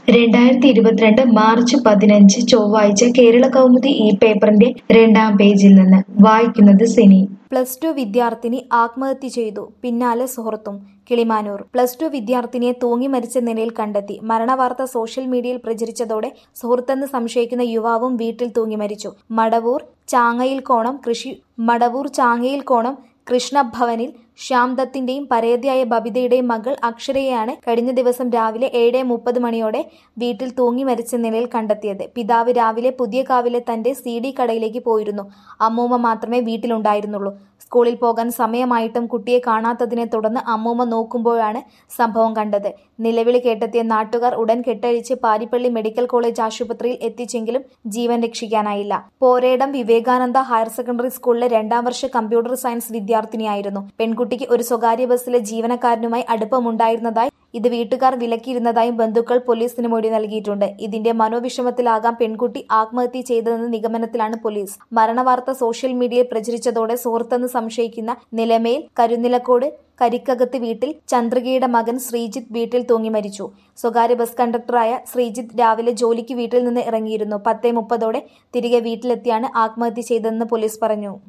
രണ്ടായിരത്തി ഇരുപത്തിരണ്ട് മാർച്ച് പതിനഞ്ച് ചൊവ്വാഴ്ച കേരള കൗമുദി ഈ പേപ്പറിന്റെ രണ്ടാം പേജിൽ നിന്ന് വായിക്കുന്നത് സിനി പ്ലസ് ടു വിദ്യാർത്ഥിനി ആത്മഹത്യ ചെയ്തു പിന്നാലെ സുഹൃത്തും കിളിമാനൂർ പ്ലസ് ടു വിദ്യാർത്ഥിനിയെ തൂങ്ങി മരിച്ച നിലയിൽ കണ്ടെത്തി മരണവാർത്ത സോഷ്യൽ മീഡിയയിൽ പ്രചരിച്ചതോടെ സുഹൃത്തെന്ന് സംശയിക്കുന്ന യുവാവും വീട്ടിൽ തൂങ്ങി മരിച്ചു മടവൂർ ചാങ്ങയിൽ കോണം കൃഷി മടവൂർ ചാങ്ങയിൽ കോണം കൃഷ്ണഭവനിൽ ശ്യാം ദത്തിന്റെയും പരേതയായ ബബിതയുടെയും മകൾ അക്ഷരയെയാണ് കഴിഞ്ഞ ദിവസം രാവിലെ ഏഴ് മുപ്പത് മണിയോടെ വീട്ടിൽ തൂങ്ങി മരിച്ച നിലയിൽ കണ്ടെത്തിയത് പിതാവ് രാവിലെ പുതിയ കാവിലെ തന്റെ സി ഡി കടയിലേക്ക് പോയിരുന്നു അമ്മൂമ്മ മാത്രമേ വീട്ടിലുണ്ടായിരുന്നുള്ളൂ സ്കൂളിൽ പോകാൻ സമയമായിട്ടും കുട്ടിയെ കാണാത്തതിനെ തുടർന്ന് അമ്മൂമ്മ നോക്കുമ്പോഴാണ് സംഭവം കണ്ടത് നിലവിളി കേട്ടെത്തിയ നാട്ടുകാർ ഉടൻ കെട്ടഴിച്ച് പാരിപ്പള്ളി മെഡിക്കൽ കോളേജ് ആശുപത്രിയിൽ എത്തിച്ചെങ്കിലും ജീവൻ രക്ഷിക്കാനായില്ല പോരേടം വിവേകാനന്ദ ഹയർ സെക്കൻഡറി സ്കൂളിലെ രണ്ടാം വർഷ കമ്പ്യൂട്ടർ സയൻസ് വിദ്യാർത്ഥിനിയായിരുന്നു പെൺകുട്ടിക്ക് ഒരു സ്വകാര്യ ബസ്സിലെ ജീവനക്കാരനുമായി അടുപ്പമുണ്ടായിരുന്നതായി ഇത് വീട്ടുകാർ വിലക്കിയിരുന്നതായും ബന്ധുക്കൾ പോലീസിന് മൊഴി നൽകിയിട്ടുണ്ട് ഇതിന്റെ മനോവിഷമത്തിലാകാം പെൺകുട്ടി ആത്മഹത്യ ചെയ്തതെന്ന നിഗമനത്തിലാണ് പോലീസ് മരണവാർത്ത സോഷ്യൽ മീഡിയയിൽ പ്രചരിച്ചതോടെ സുഹൃത്തെന്ന് സംശയിക്കുന്ന നിലമേൽ കരുനിലക്കോട് കരിക്കകത്ത് വീട്ടിൽ ചന്ദ്രികയുടെ മകൻ ശ്രീജിത്ത് വീട്ടിൽ തൂങ്ങി മരിച്ചു സ്വകാര്യ ബസ് കണ്ടക്ടറായ ശ്രീജിത്ത് രാവിലെ ജോലിക്ക് വീട്ടിൽ നിന്ന് ഇറങ്ങിയിരുന്നു പത്തേ മുപ്പതോടെ തിരികെ വീട്ടിലെത്തിയാണ് ആത്മഹത്യ ചെയ്തതെന്ന് പോലീസ് പറഞ്ഞു